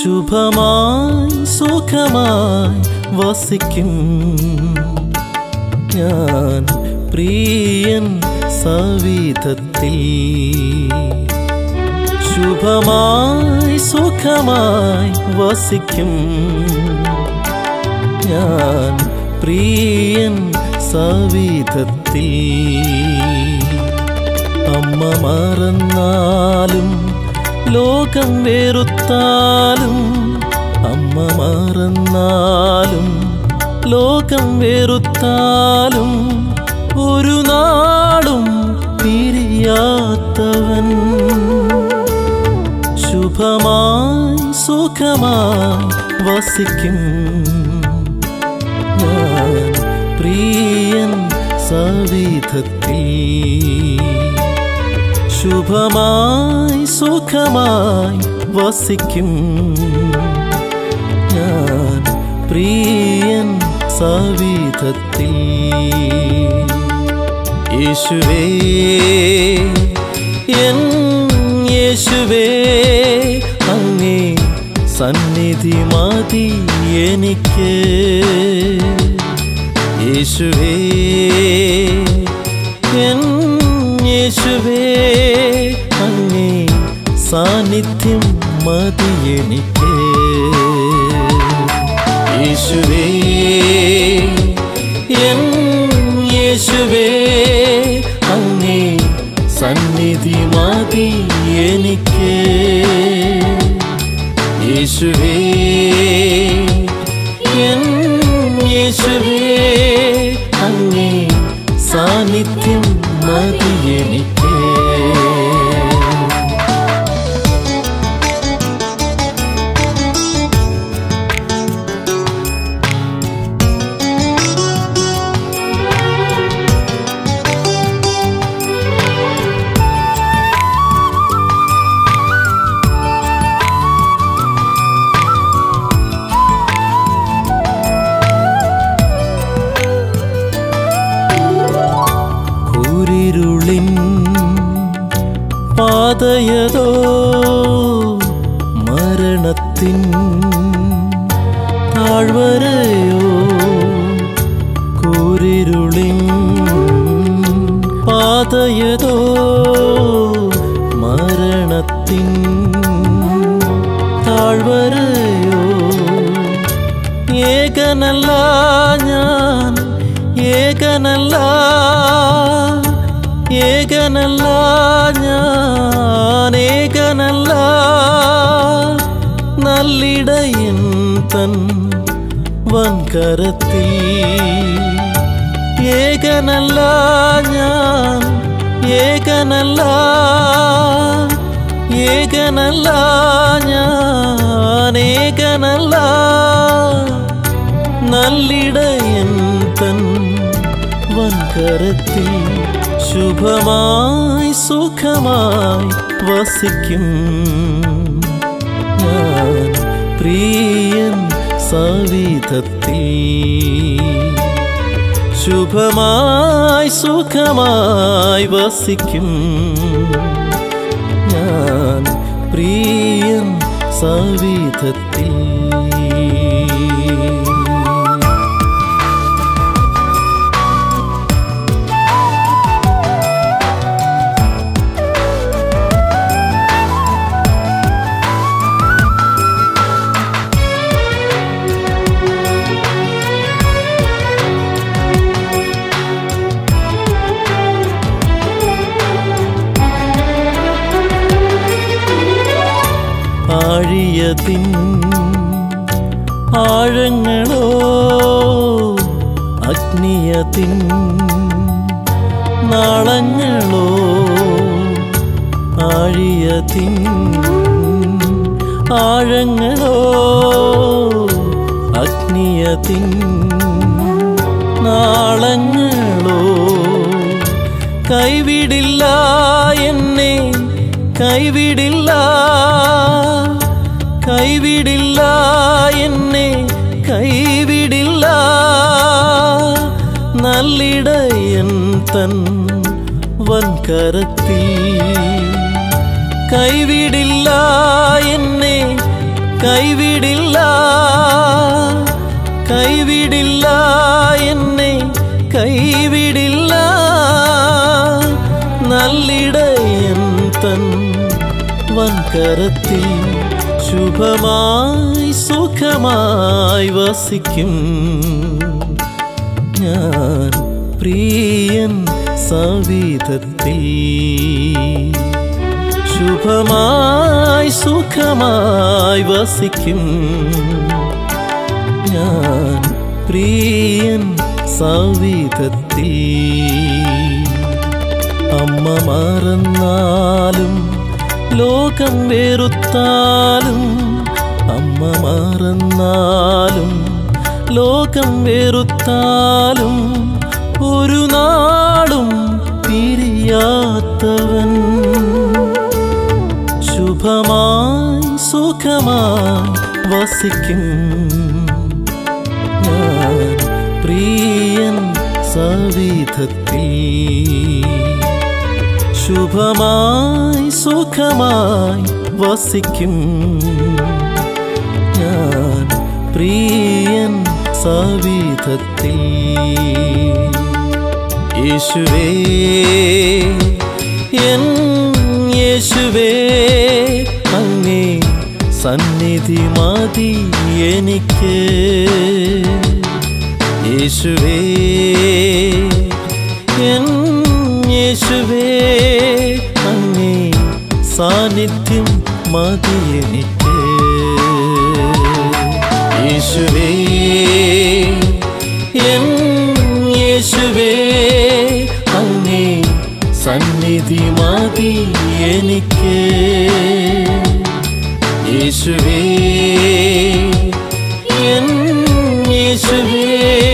ശുഭമായി സുഖമായി വസിക്കും ഞാൻ പ്രിയൻ സവിധത്തിൽ ശുഭമായി സുഖമായി വസിക്കും ഞാൻ പ്രിയൻ സവിധത്തിൽ അമ്മ മറന്നാലും ലോകം വെറുത്താലും അമ്മ മറന്നാലും ലോകം വെറുത്താലും ഒരു നാളും പിരിയാത്തവൻ ശുഭമായി സുഖമായി വസിക്കും ഞാൻ പ്രിയൻ സവിധത്തിൽ ശുഭമായി സുഖമായി വസിക്കും ഞാൻ പ്രിയൻ സവിധത്തിൽ യേശുവേ എൻ യേശുവേ അങ്ങേ സന്നിധി മതി എനിക്ക് യേശുവേ എൻ യേശുവേ അങ്ങേ സാന്നിധ്യം മതി എനിക്ക് യേശുവേ എൻ യേശുവേ അങ്ങേ സന്നിധി മതി എനിക്ക് യേശുവേ എൻ യേശുവേ അങ്ങേ സാന്നിധ്യം മതി എനിക്ക് കൂരിരുളിൻ പാതയതോ മരണത്തിൻ താഴ്വരയോ കൂരിരുളിൻ പാതയതോ മരണത്തിൻ താഴ്വരയോ ഏകനല്ല ഞാൻ ഏകനല്ല ഏകനല്ല ഞാൻ ഏകനല്ല നല്ലിടയൻ തൻ വൻകരത്തിൽ ഏകനല്ല ഞാൻ ഏകനല്ല ഏകനല്ല ഞാൻ ഏകനല്ല നല്ലിടയൻ തൻ വൻകരത്തിൽ ശുഭമായി സുഖമായി വസിക്കും ഞാൻ പ്രിയൻ സവിധത്തിൽ ശുഭമായി സുഖമായി വസിക്കും ഞാൻ പ്രിയൻ സവിധത്തിൽ ആഴിയതിൻ ആഴങ്ങളോ അഗ്നിയതിൻ നാളങ്ങളോ ആഴിയതിൻ ആഴങ്ങളോ അഗ്നിയതിൻ നാളങ്ങളോ കൈവിടില്ല എന്നെ കൈവിടില്ല കൈവിടില്ല എന്നെ കൈവിടില്ല നല്ലിടയൻ തൻ വൻകരത്തിൽ കൈവിടില്ല എന്നെ കൈവിടില്ല കൈവിടില്ല എന്നെ കൈവിടില്ല നല്ലിടയൻ തൻ വൻകരത്തിൽ ശുഭമായി സുഖമായി വസിക്കും ഞാൻ പ്രിയൻ സവിധത്തിൽ ശുഭമായി സുഖമായി വസിക്കും ഞാൻ പ്രിയൻ സവിധത്തിൽ അമ്മ മറന്നാലും ലോകം വെറുത്താലും അമ്മ മറന്നാലും ലോകം വെറുത്താലും ഒരു നാളും പിരിയാത്തവൻ ശുഭമായി സുഖമായി വസിക്കും ഞാൻ പ്രിയൻ സവിധത്തിൽ ശുഭമായി സുഖമായി വസിക്കും ഞാൻ പ്രിയൻ സവിധത്തിൽ യേശുവേ എൻ യേശുവേ അങ്ങേ സന്നിധി മതി എനിക്ക് യേശുവേ എൻ യേശുവേ അങ്ങേ സാന്നിധ്യം മതി എനിക്ക് യേശുവേ എൻ യേശുവേ അങ്ങേ സന്നിധി മതി എനിക്ക് യേശുവേ എൻ യേശുവേ